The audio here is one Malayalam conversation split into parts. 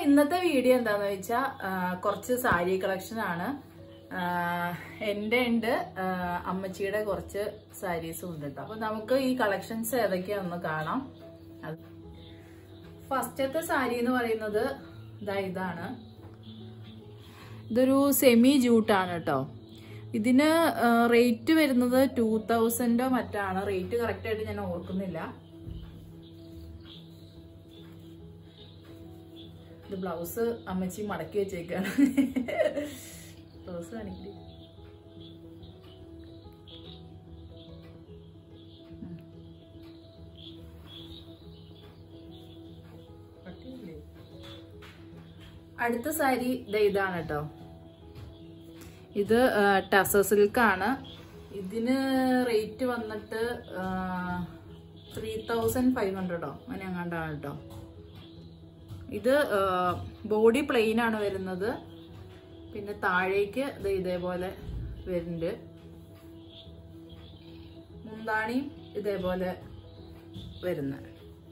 ഇന്നത്തെ വീഡിയോ എന്താന്ന് വെച്ചാൽ കുറച്ച് സാരി കളക്ഷൻ ആണ് ആ, എന്റെ ഉണ്ട് ആ, അമ്മച്ചിയുടെ കുറച്ച് സാരീസും ഉണ്ട് കേട്ടോ അപ്പൊ നമുക്ക് ഈ കളക്ഷൻസ് ഏതൊക്കെയാന്ന് കാണാം ഫസ്റ്റത്തെ സാരി എന്ന് പറയുന്നത് ഇതാ ഇതാണ് ഇതൊരു സെമി ജൂട്ടാണ് കേട്ടോ ഇതിന് റേറ്റ് വരുന്നത് ടൂ തൗസൻഡോ മറ്റാണ് റേറ്റ് കറക്റ്റ് ആയിട്ട് ഞാൻ ഓർക്കുന്നില്ല ഇത് ബ്ലൗസ് അമ്മച്ചി മടക്കി വെച്ചേക്കാണ് ബ്ലൗസ് കാണിക്കടി ഉം. പട്ടിയില്ലേ? അടുത്ത സാരി ദേ ഇതാണ് കേട്ടോ ഇത് ടസ സിൽക്കാണ് ഇതിന് റേറ്റ് വന്നിട്ട് ത്രീ തൗസൻഡ് ഫൈവ് ഹൺഡ്രഡോ അങ്ങനെ അങ്ങാണ്ടാണ് കേട്ടോ ഇത് ബോഡി പ്ലെയിൻ ആണ് വരുന്നത് പിന്നെ താഴേക്ക് ദേ ഇതേപോലെ വരുന്നുണ്ട് മുന്താണിയും ഇതേപോലെ വരുന്നത്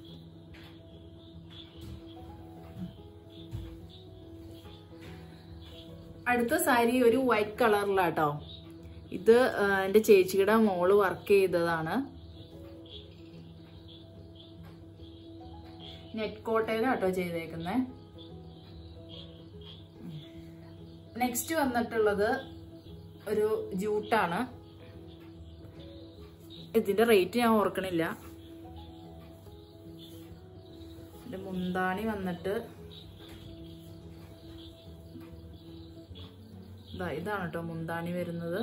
അടുത്ത സാരി ഒരു വൈറ്റ് കളറിലാട്ടോ ഇത് ആ, എൻ്റെ ചേച്ചിയുടെ മോള് വർക്ക് ചെയ്തതാണ് നെറ്റ് കോട്ടയിലാട്ടോ ചെയ്തേക്കുന്നത് നെക്സ്റ്റ് വന്നിട്ടുള്ളത് ഒരു ജൂട്ടാണ് ഇതിന്റെ റേറ്റ് ഞാൻ ഓർക്കണില്ല ഇതിന്റെ മുന്താണി വന്നിട്ട് ഇതാ ഇതാണ് കേട്ടോ മുന്താണി വരുന്നത്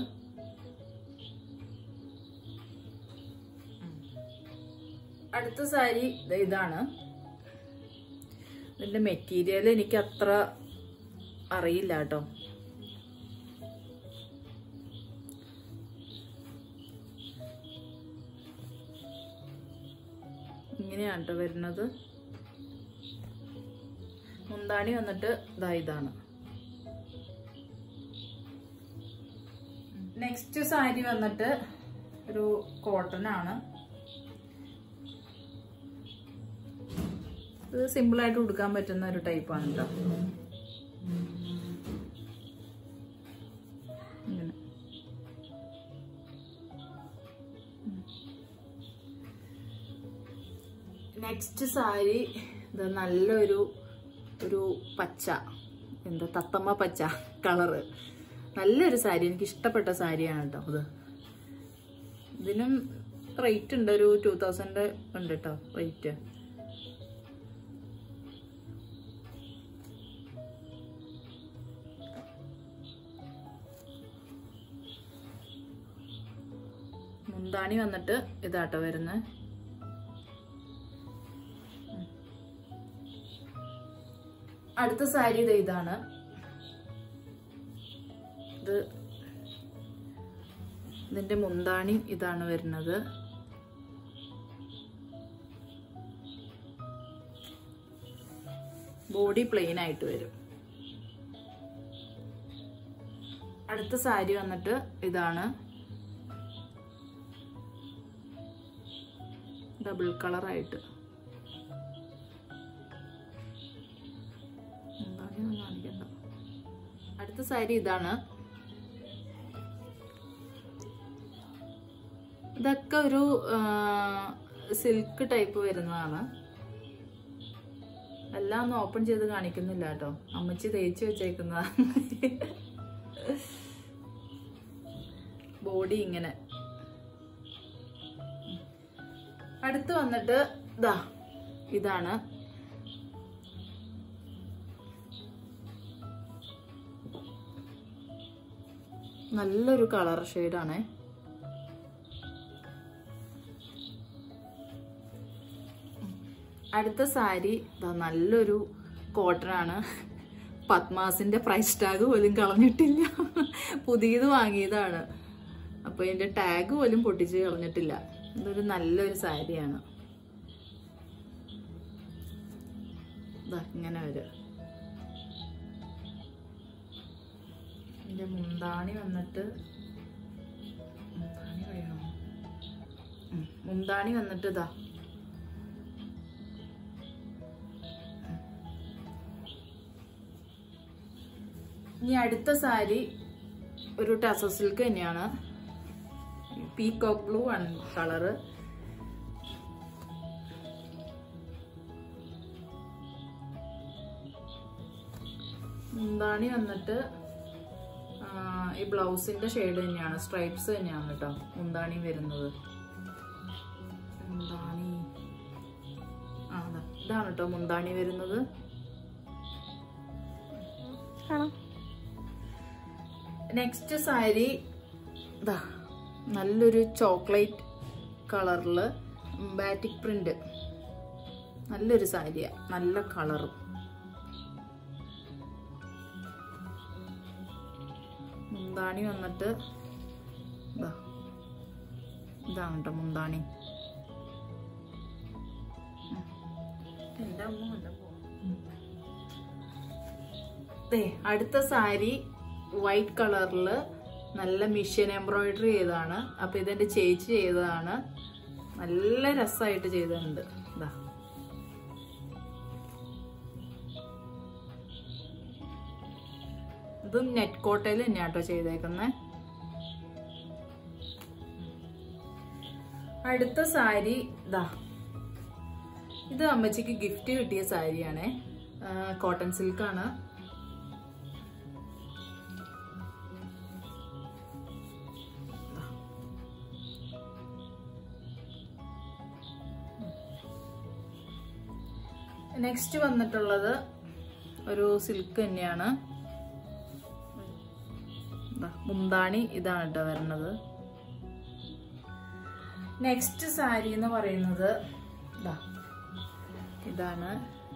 ഉം. അടുത്ത സാരി ദേ ഇതാണ് ഇതിന്റെ മെറ്റീരിയൽ എനിക്ക് അത്ര അറിയില്ല കേട്ടോ ഇങ്ങനെയാണ് കേട്ടോ വരുന്നത് മുന്താണി വന്നിട്ട് ഇതാ ഇതാണ് നെക്സ്റ്റ് സാരി വന്നിട്ട് ഒരു കോട്ടൺ ആണ് ഇത് സിമ്പിൾ ആയിട്ട് ഉടുക്കാൻ പറ്റുന്ന ഒരു ടൈപ്പാണ് കേട്ടോ ഇങ്ങനെ നെക്സ്റ്റ് സാരി ഇത് നല്ലൊരു ഒരു പച്ച എന്താ തത്തമ്മ പച്ച കളറ് നല്ലൊരു സാരി എനിക്ക് ഇഷ്ടപ്പെട്ട സാരിയാണ് കേട്ടോ ഇത് ഇതിനും റേറ്റ് ഉണ്ട് ഒരു ടൂ തൗസൻഡ് ഉണ്ട് കേട്ടോ റേറ്റ് മുന്താണി വന്നിട്ട് ഇതാട്ടോ വരുന്നത് അടുത്ത സാരി ഇത് ഇതാണ് ഇത് ഇതിന്റെ മുന്താണി ഇതാണ് വരുന്നത് ബോഡി പ്ലെയിൻ ആയിട്ട് വരും അടുത്ത സാരി വന്നിട്ട് ഇതാണ് ഡബിൾ കളറായിട്ട് മുന്താണിയൊന്നും കാണിക്കണ്ട അടുത്ത സാരി ഇതാണ് ഇതൊക്കെ ഒരു സിൽക്ക് ടൈപ്പ് വരുന്നതാണ് എല്ലാം ഒന്ന് ഓപ്പൺ ചെയ്ത് കാണിക്കുന്നില്ല കേട്ടോ അമ്മച്ചി തേച്ച് വെച്ചേക്കുന്നതാണ് ബോഡി ഇങ്ങനെ അടുത്ത് വന്നിട്ട് ഇതാ ഇതാണ് നല്ലൊരു കളർ ഷെയ്ഡാണേ അടുത്ത സാരി ദാ നല്ലൊരു കോട്ടൺ ആണ് പത്മാസിന്റെ പ്രൈസ് ടാഗ് പോലും കളഞ്ഞിട്ടില്ല പുതിയത് വാങ്ങിയതാണ് അപ്പൊ ഇതിന്റെ ടാഗ് പോലും പൊട്ടിച്ച് കളഞ്ഞിട്ടില്ല ഇതൊരു നല്ലൊരു സാരിയാണ് ദാ ഇങ്ങനെ വരും ഇതിന്റെ മുന്താണി വന്നിട്ട് മുന്താണി കഴിയണോ ഉം, മുന്താണി വന്നിട്ട് ഇതാ ഇനി അടുത്ത സാരി ഒരു ടസ സിൽക്ക് തന്നെയാണ് പീകോക്ക് ബ്ലൂ ആണ് കളറ് മുന്താണി വന്നിട്ട് ആ, ഈ ബ്ലൗസിന്റെ ഷെയ്ഡ് തന്നെയാണ് സ്ട്രൈപ്സ് തന്നെയാണ് കേട്ടോ മുന്താണി വരുന്നത് മുന്താണി ആ ദാ, ഇതാണ് കേട്ടോ മുന്താണി വരുന്നത് കാണാം നെക്സ്റ്റ് സാരി ഇതാ നല്ലൊരു ചോക്ലേറ്റ് കളറില് ബാറ്റിക് പ്രിന്റ് നല്ലൊരു സാരിയാ നല്ല കളറും മുന്താണി വന്നിട്ട് ഇതാ ഇതാണ് കേട്ടോ മുന്താണി ഉം. എൻ്റെ അമ്മ കൊണ്ടുപോ ദേ, അടുത്ത സാരി വൈറ്റ് കളറില് നല്ല മിഷ്യൻ എംബ്രോയിഡറി ചെയ്തതാണ് അപ്പൊ ഇതെന്റെ ചേച്ചി ചെയ്തതാണ് നല്ല രസമായിട്ട് ചെയ്തിട്ടുണ്ട് ഇതാ ഇതും നെറ്റ് കോട്ടയിൽ തന്നെയാ കേട്ടോ ചെയ്തേക്കുന്നത് അടുത്ത സാരി ഇതാ ഇത് അമ്മച്ചിക്ക് ഗിഫ്റ്റ് കിട്ടിയ സാരിയാണേ കോട്ടൺ സിൽക്കാണ് നെക്സ്റ്റ് വന്നിട്ടുള്ളത് ഒരു സിൽക്ക് തന്നെയാണ് ദാ, മുന്താണി ഇതാണ് കേട്ടോ വരുന്നത് നെക്സ്റ്റ് സാരി എന്ന് പറയുന്നത് ദാ, ഇതാണ്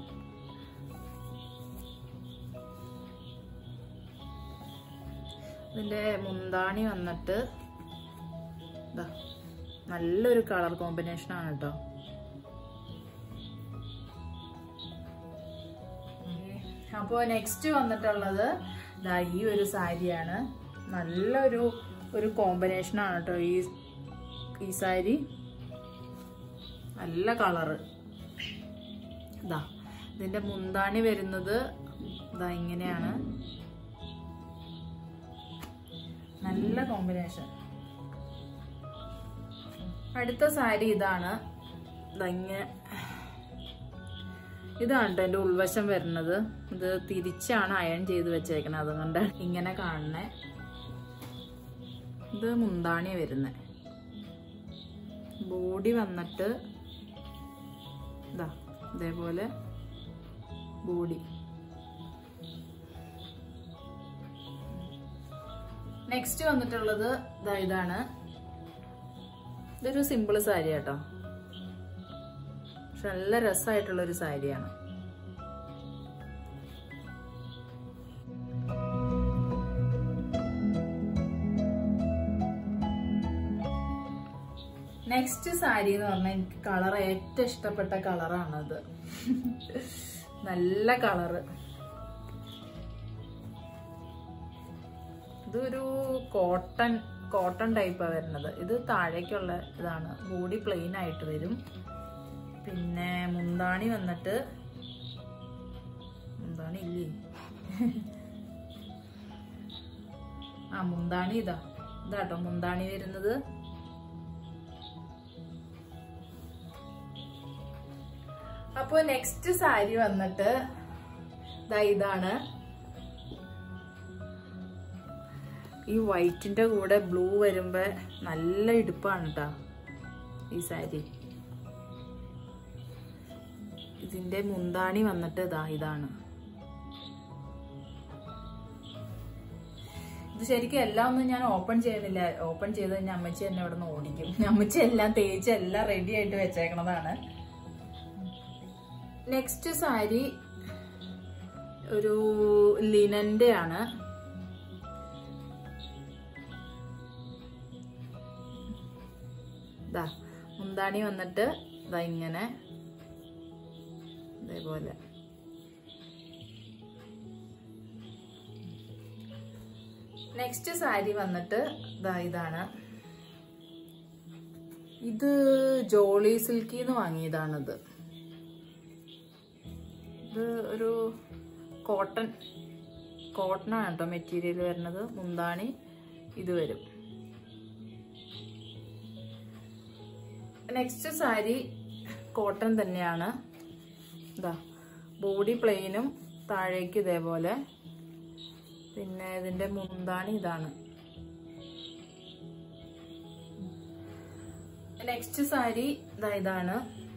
ഇതിന്റെ മുന്താണി വന്നിട്ട് ദാ, നല്ലൊരു കളർ കോമ്പിനേഷൻ ആണ് കേട്ടോ അപ്പോൾ നെക്സ്റ്റ് വന്നിട്ടുള്ളത് ദാ ഈ ഒരു സാരിയാണ് നല്ലൊരു ഒരു കോമ്പിനേഷൻ ആണ് കേട്ടോ ഈ ഈ സാരി നല്ല കളറ് ഇതാ ഇതിന്റെ മുന്താണി വരുന്നത് ഇതാ ഇങ്ങനെയാണ് നല്ല കോമ്പിനേഷൻ അടുത്ത സാരി ഇതാണ് ഇതാ ഇങ്ങനെ ഇതാണ് ട്ടോ എന്റെ ഉൾവശം വരുന്നത് ഇത് തിരിച്ചാണ് അയൺ ചെയ്ത് വെച്ചേക്കണത് അതുകൊണ്ട് ഇങ്ങനെ കാണണേ ഇത് മുന്താണി വരുന്നേ ബോഡി വന്നിട്ട് ഇതാ ഇതേപോലെ ബോഡി നെക്സ്റ്റ് വന്നിട്ടുള്ളത് ഇതാ ഇതാണ് ഇതൊരു സിമ്പിൾ സാരി കേട്ടോ പക്ഷെ നല്ല രസമായിട്ടുള്ള ഒരു സാരിയാണ് നെക്സ്റ്റ് സാരി എന്ന് പറഞ്ഞാൽ എനിക്ക് കളർ ഏറ്റവും ഇഷ്ടപ്പെട്ട കളറാണത് നല്ല കളറ് ഇതൊരു കോട്ടൺ കോട്ടൺ ടൈപ്പാണ് വരുന്നത് ഇത് താഴേക്കുള്ള ഇതാണ് ബോഡി പ്ലെയിൻ ആയിട്ട് വരും പിന്നെ മുന്താണി വന്നിട്ട് മുന്താണി ഇല്ലേ ആ മുന്താണി ഇതാ ഇതാട്ടോ മുന്താണി വരുന്നത് അപ്പൊ നെക്സ്റ്റ് സാരി വന്നിട്ട് ദാ ഇതാണ് ഈ വൈറ്റിന്റെ കൂടെ ബ്ലൂ വരുമ്പോ നല്ല ഇടുപ്പാണ് കേട്ടോ ഈ സാരി ഇതിന്റെ മുന്താണി വന്നിട്ട് ഇതാ ഇതാണ് ഇത് ശരിക്കും എല്ലാം ഒന്നും ഞാൻ ഓപ്പൺ ചെയ്യുന്നില്ല ഓപ്പൺ ചെയ്ത് കഴിഞ്ഞാൽ അമ്മച്ചി എന്നെ ഇവിടെ നിന്ന് ഓടിക്കും അമ്മച്ചി എല്ലാം തേച്ച് എല്ലാം റെഡി ആയിട്ട് വെച്ചേക്കണതാണ് നെക്സ്റ്റ് സാരി ഒരു ലിനന്റെ ആണ് ദാ മുന്താണി വന്നിട്ട് ദാ ഇങ്ങനെ ഇതേപോലെ നെക്സ്റ്റ് സാരി വന്നിട്ട് ദാ ഇതാണ് ഇത് ജോളി സിൽക്കിന്ന് വാങ്ങിയതാണിത് ഇത് ഒരു കോട്ടൺ കോട്ടൺ ആണ് കേട്ടോ മെറ്റീരിയൽ വരുന്നത് മുന്താണി ഇത് വരും നെക്സ്റ്റ് സാരി കോട്ടൺ തന്നെയാണ് ഇതാ ബോഡി പ്ലെയിനും താഴേക്ക് ഇതേപോലെ പിന്നെ ഇതിന്റെ മുന്താണി ഇതാണ് നെക്സ്റ്റ് സാരി ഇതാ ഇതാണ്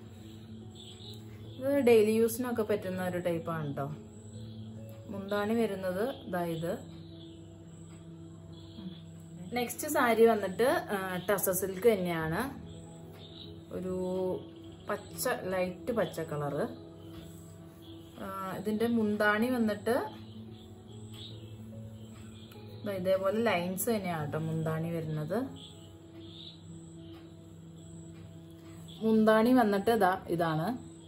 ഇത് ഡെയിലി യൂസിനൊക്കെ പറ്റുന്ന ഒരു ടൈപ്പാണ് കേട്ടോ മുന്താണി വരുന്നത് ഇതാ ഇത് നെക്സ്റ്റ് സാരി വന്നിട്ട് ടസ സിൽക്ക് തന്നെയാണ് ഒരു പച്ച ലൈറ്റ് പച്ച കളറ് ഇതിന്റെ മുന്താണി വന്നിട്ട് ദാ ഇതേപോലെ ലൈൻസ് തന്നെയാണ് കേട്ടോ മുന്താണി വരുന്നത് മുന്താണി വന്നിട്ട് ഇതാ ഇതാണ്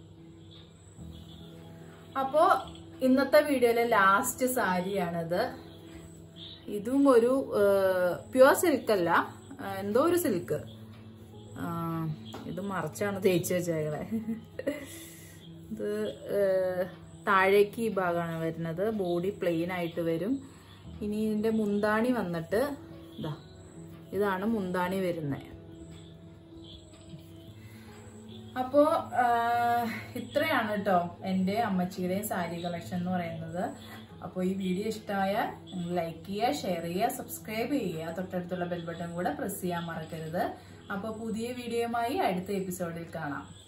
അപ്പോ ഇന്നത്തെ വീഡിയോയിലെ ലാസ്റ്റ് സാരിയാണിത് ഇതും ഒരു പ്യുവർ സിൽക്ക് അല്ല ആ, എന്തോ ഒരു സിൽക്ക് ഇത് മറച്ചാണ് തേച്ച് വെച്ചേക്കണേ ഇത് ഏ, താഴേക്ക് ഈ ഭാഗമാണ് വരുന്നത് ബോഡി പ്ലെയിൻ ആയിട്ട് വരും ഇനി ഇതിന്റെ മുന്താണി വന്നിട്ട് ഇതാ ഇതാണ് മുന്താണി വരുന്നത് അപ്പോ ആ, ഇത്രയാണ് കേട്ടോ എൻ്റെ അമ്മച്ചിയുടെയും സാരി കളക്ഷൻ എന്ന് പറയുന്നത് അപ്പോൾ ഈ വീഡിയോ ഇഷ്ടമായാൽ നിങ്ങൾ ലൈക്ക് ചെയ്യുക ഷെയർ ചെയ്യുക സബ്സ്ക്രൈബ് ചെയ്യുക തൊട്ടടുത്തുള്ള ബെൽ ബട്ടൺ കൂടെ പ്രസ് ചെയ്യാൻ മറക്കരുത് അപ്പോൾ പുതിയ വീഡിയോയുമായി അടുത്ത എപ്പിസോഡിൽ കാണാം